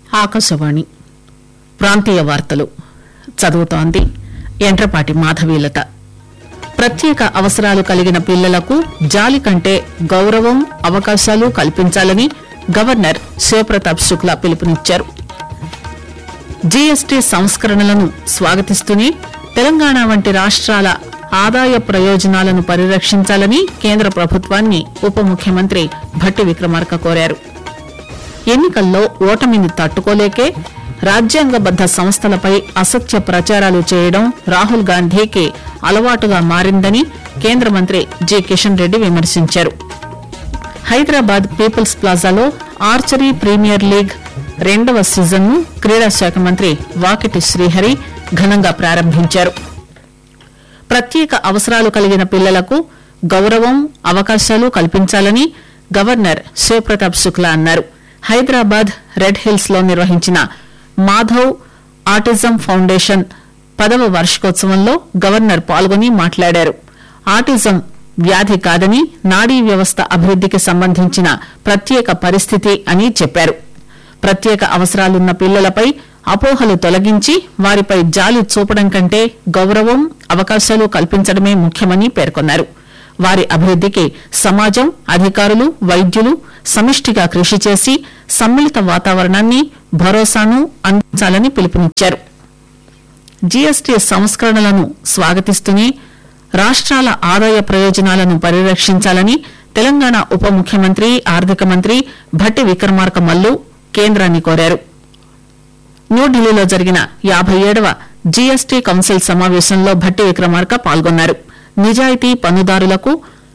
ఆకాశవాణి ప్రాంతీయ వార్తలు చదువుతోంది ఎంట్రపాటి మాధవీలత ప్రత్యేక అవసరాలు కలిగిన పిల్లలకు జాలి కంటే గౌరవం అవకాశాలు కల్పించాలని గవర్నర్ శివప్రతాప్ శుక్లా పిలుపునిచ్చారు జీఎస్టీ సంస్కరణలను స్వాగతిస్తూనే తెలంగాణ వంటి రాష్ట్రాల ఆదాయ ప్రయోజనాలను పరిరక్షించాలని కేంద్ర ప్రభుత్వాన్ని ఉప ముఖ్యమంత్రి భట్టి విక్రమార్క కోరారు ఎన్నికల్లో ఓటమిని తట్టుకోలేకే రాజ్యాంగబద్ద సంస్థలపై అసత్య ప్రచారాలు చేయడం రాహుల్ గాంధీకి అలవాటుగా మారిందని కేంద్ర మంత్రి జి కిషన్ రెడ్డి విమర్శించారు హైదరాబాద్ పీపుల్స్ ప్లాజాలో ఆర్చరీ ప్రీమియర్ లీగ్ రెండవ సీజన్ ను క్రీడా శాఖ మంత్రి వాకిటి శ్రీహరి ఘనంగా ప్రారంభించారు ప్రత్యేక అవసరాలు కలిగిన పిల్లలకు గౌరవం అవకాశాలు కల్పించాలని గవర్నర్ శివప్రతాప్ శుక్లా అన్నారు హైదరాబాద్ రెడ్ హిల్స్ లో నిర్వహించిన మాధవ్ ఆటిజం ఫౌండేషన్ పదవ వార్షికోత్సవంలో గవర్నర్ పాల్గొని మాట్లాడారు ఆటిజం వ్యాధి కాదని నాడీ వ్యవస్థ అభివృద్దికి సంబంధించిన ప్రత్యేక పరిస్థితి అని చెప్పారు ప్రత్యేక అవసరాలున్న పిల్లలపై అపోహలు తొలగించి వారిపై జాలి చూపడం కంటే గౌరవం అవకాశాలు కల్పించడమే ముఖ్యమని పేర్కొన్నారు వారి అభివృద్దికి సమాజం అధికారులు వైద్యులు సమిష్టిగా కృషి చేసి సమ్మిళిత వాతావరణాన్ని భరోసాను అందించాలని పిలుపునిచ్చారు జీఎస్టీ సంస్కరణలను స్వాగతిస్తూనే రాష్ట్రాల ఆదాయ ప్రయోజనాలను పరిరక్షించాలని తెలంగాణ ఉప ముఖ్యమంత్రి ఆర్థిక మంత్రి భట్టి విక్రమార్క మల్లు కేంద్రాన్ని కోరారు న్యూఢిల్లీలో జరిగిన యాభై ఏడవ జీఎస్టీ కౌన్సిల్ సమావేశంలో భట్టి విక్రమార్క పాల్గొన్నారు నిజాయితీ పన్నుదారులకు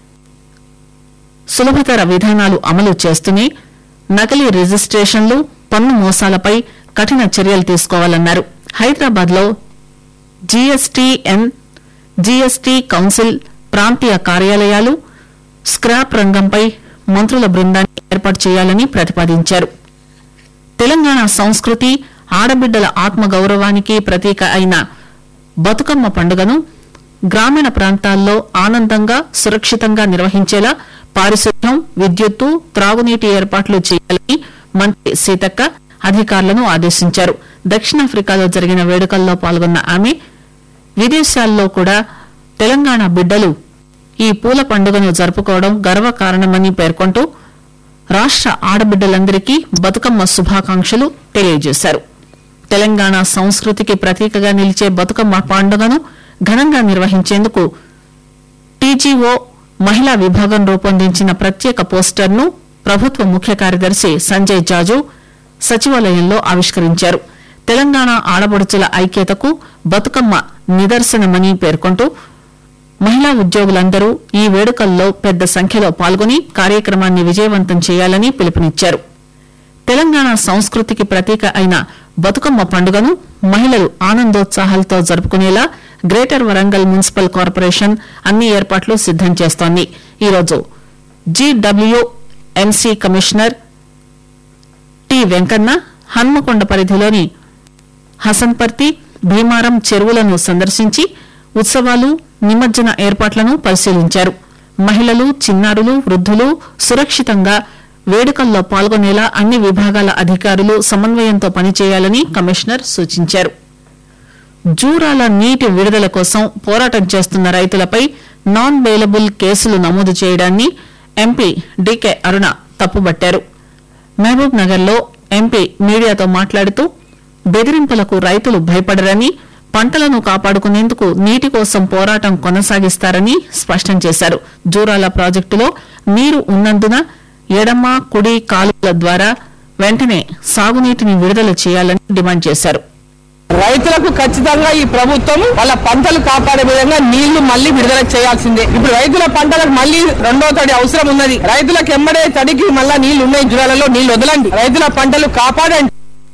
సులభతర విధానాలు అమలు చేస్తూనే నకిలీ రిజిస్ట్రేషన్లు పన్ను మోసాలపై కఠిన చర్యలు తీసుకోవాలన్నారు హైదరాబాద్ లో జీఎస్టీఎన్ జీఎస్టీ కౌన్సిల్ ప్రాంతీయ కార్యాలయాలు స్క్రాప్ రంగంపై మంత్రుల బృందాన్ని ఏర్పాటు చేయాలని ప్రతిపాదించారు తెలంగాణ సంస్కృతి ఆడబిడ్డల ఆత్మగౌరవానికి ప్రతీక అయిన బతుకమ్మ పండుగను గ్రామీణ ప్రాంతాల్లో ఆనందంగా సురక్షితంగా నిర్వహించేలా పారిశుద్ధ్యం విద్యుత్తు త్రాగునీటి ఏర్పాట్లు చేయాలని మంత్రి సీతక్క అధికారులను ఆదేశించారు దక్షిణాఫ్రికాలో జరిగిన వేడుకల్లో పాల్గొన్న ఆమె విదేశాల్లో కూడా తెలంగాణ బిడ్డలు ఈ పూల పండుగను జరుపుకోవడం గర్వకారణమని పేర్కొంటూ రాష్ట్ర ఆడబిడ్డలందరికీ బతుకమ్మ శుభాకాంక్షలు తెలియజేశారు తెలంగాణ సంస్కృతికి ప్రతీకగా నిలిచే బతుకమ్మ పండుగను ఘనంగా నిర్వహించేందుకు టీజీఓ మహిళా విభాగం రూపొందించిన ప్రత్యేక పోస్టర్ను ప్రభుత్వ ముఖ్య కార్యదర్శి సంజయ్ జాజు సచివాలయంలో ఆవిష్కరించారు తెలంగాణ ఆడపడుచుల ఐక్యతకు బతుకమ్మ నిదర్శనమని పేర్కొంటూ మహిళా ఉద్యోగులందరూ ఈ వేడుకల్లో పెద్ద సంఖ్యలో పాల్గొని కార్యక్రమాన్ని విజయవంతం చేయాలని పిలుపునిచ్చారు తెలంగాణ సంస్కృతికి ప్రతీక అయిన బతుకమ్మ పండుగను మహిళలు ఆనందోత్సాహాలతో జరుపుకునేలా గ్రేటర్ వరంగల్ మున్సిపల్ కార్పొరేషన్ అన్ని ఏర్పాట్లు సిద్దం చేస్తోంది ఈరోజు GWMC commissioner T Venkanna Hanamkonda పరిధిలోని హసన్పర్తి భీమారం చెరువులను సందర్శించి ఉత్సవాలు నిమజ్జన ఏర్పాట్లను పరిశీలించారు మహిళలు చిన్నారులు వృద్ధులు సురక్షితంగా వేడుకల్లో పాల్గొనేలా అన్ని విభాగాల అధికారులు సమన్వయంతో పనిచేయాలని కమిషనర్ సూచించారు జూరాల నీటి విడుదల కోసం పోరాటం చేస్తున్న రైతులపై నాన్ బెయిలబుల్ కేసులు నమోదు చేయడాన్ని ఎంపీ డీకే అరుణ తప్పుబట్టారు మహబూబ్ నగర్ లో ఎంపీ మీడియాతో మాట్లాడుతూ బెదిరింపులకు రైతులు భయపడరని పంటలను కాపాడుకునేందుకు నీటి కోసం పోరాటం కొనసాగిస్తారని స్పష్టం చేశారు జూరాల ప్రాజెక్టులో నీరు ఉన్నందున ఎడమ కుడి కాలువల ద్వారా వెంటనే సాగునీటిని విడుదల చేయాలని డిమాండ్ చేశారు రైతులకు ఖచ్చితంగా ఈ ప్రభుత్వం వాళ్ళ పంటలు కాపాడే విధంగా నీళ్లు మళ్ళీ విడుదల చేయాల్సిందే ఇప్పుడు రైతుల పంటలకు మళ్ళీ రెండో తడి అవసరం ఉన్నది రైతులకు ఎమ్మడే తడికి మళ్ళా నీళ్లు ఉన్నాయి జురాలలో నీళ్లు వదలండి రైతుల పంటలు కాపాడండి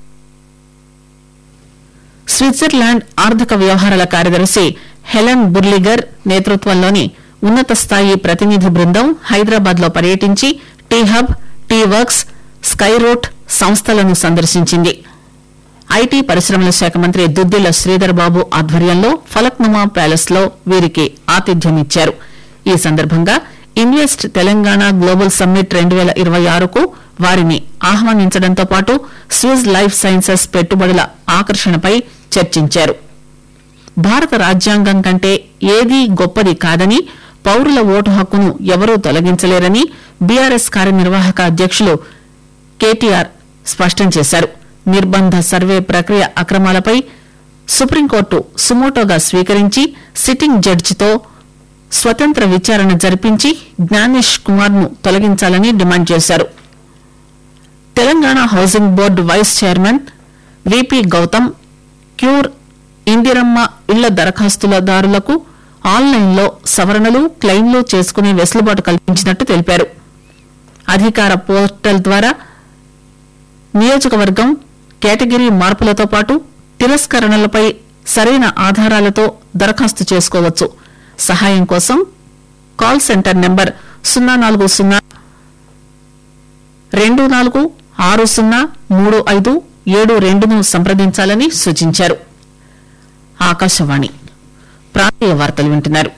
స్విట్జర్లాండ్ ఆర్థిక వ్యవహారాల కార్యదర్శి హెలెన్ బుర్లిగర్ నేతృత్వంలోని ఉన్నత స్థాయి ప్రతినిధి బృందం హైదరాబాద్ లో పర్యటించి T hub T works sky root సంస్థలను సందర్శించింది ఐటీ పరిశ్రమల శాఖ మంత్రి దుద్దిల శ్రీధర్ బాబు ఆధ్వర్యంలో ఫలక్నుమా ప్యాలెస్ లో వీరికి ఆతిథ్యమిచ్చారు ఈ సందర్భంగా ఇన్వెస్ట్ తెలంగాణ గ్లోబల్ సమ్మిట్ రెండు వేల ఇరవై ఆరుకు వారిని ఆహ్వానించడంతో పాటు స్విజ్ లైఫ్ సైన్సెస్ పెట్టుబడుల ఆకర్షణపై చర్చించారు భారత రాజ్యాంగం కంటే ఏదీ గొప్పది కాదని పౌరుల ఓటు హక్కును ఎవరూ తొలగించలేరని బీఆర్ఎస్ కార్యనిర్వాహక అధ్యక్షులు కేటీఆర్ స్పష్టం చేశారు నిర్బంధ సర్వే ప్రక్రియ అక్రమాలపై సుప్రీంకోర్టు సుమోటోగా స్వీకరించి సిట్టింగ్ జడ్జితో స్వతంత్ర విచారణ జరిపించి జ్ఞానేష్ కుమార్ ను తొలగించాలని డిమాండ్ చేశారు Telangana housing board vice chairman VP Gautam క్యూర్ ఇందిరమ్మ ఇళ్ల దరఖాస్తుదారులకు ఆన్లైన్లో సవరణలు క్లెయిమ్లు చేసుకునే వెసులుబాటు కల్పించినట్టు తెలిపారు అధికార పోర్టల్ ద్వారా నియోజకవర్గం కేటగిరీ మార్పులతో పాటు తిరస్కరణలపై సరైన ఆధారాలతో దరఖాస్తు చేసుకోవచ్చు సహాయం కోసం కాల్ సెంటర్ నెంబర్ సున్నా నాలుగు సున్నా రెండు నాలుగు ఆరు సున్నా మూడు ఐదు ఏడు రెండును సంప్రదించాలని సూచించారు ఆకాశవాణి ప్రాంతీయ వార్తలు వింటున్నారు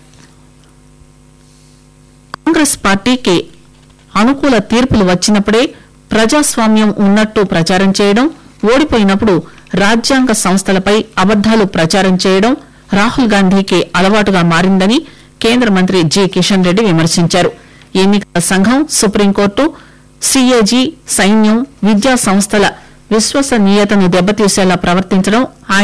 కాంగ్రెస్ పార్టీకి అనుకూల తీర్పులు వచ్చినప్పుడే ప్రజాస్వామ్యం ఉన్నట్టు ప్రచారం చేయడం ఓడిపోయినప్పుడు రాజ్యాంగ సంస్థలపై అబద్దాలు ప్రచారం చేయడం రాహుల్ గాంధీకి అలవాటుగా మారిందని కేంద్ర మంత్రి జి కిషన్ రెడ్డి విమర్శించారు ఎన్నికల సంఘం సుప్రీంకోర్టు సీఏజీ సైన్యం విద్యా సంస్థల విశ్వసనీయతను దెబ్బతీసేలా ప్రవర్తించడం ఆయన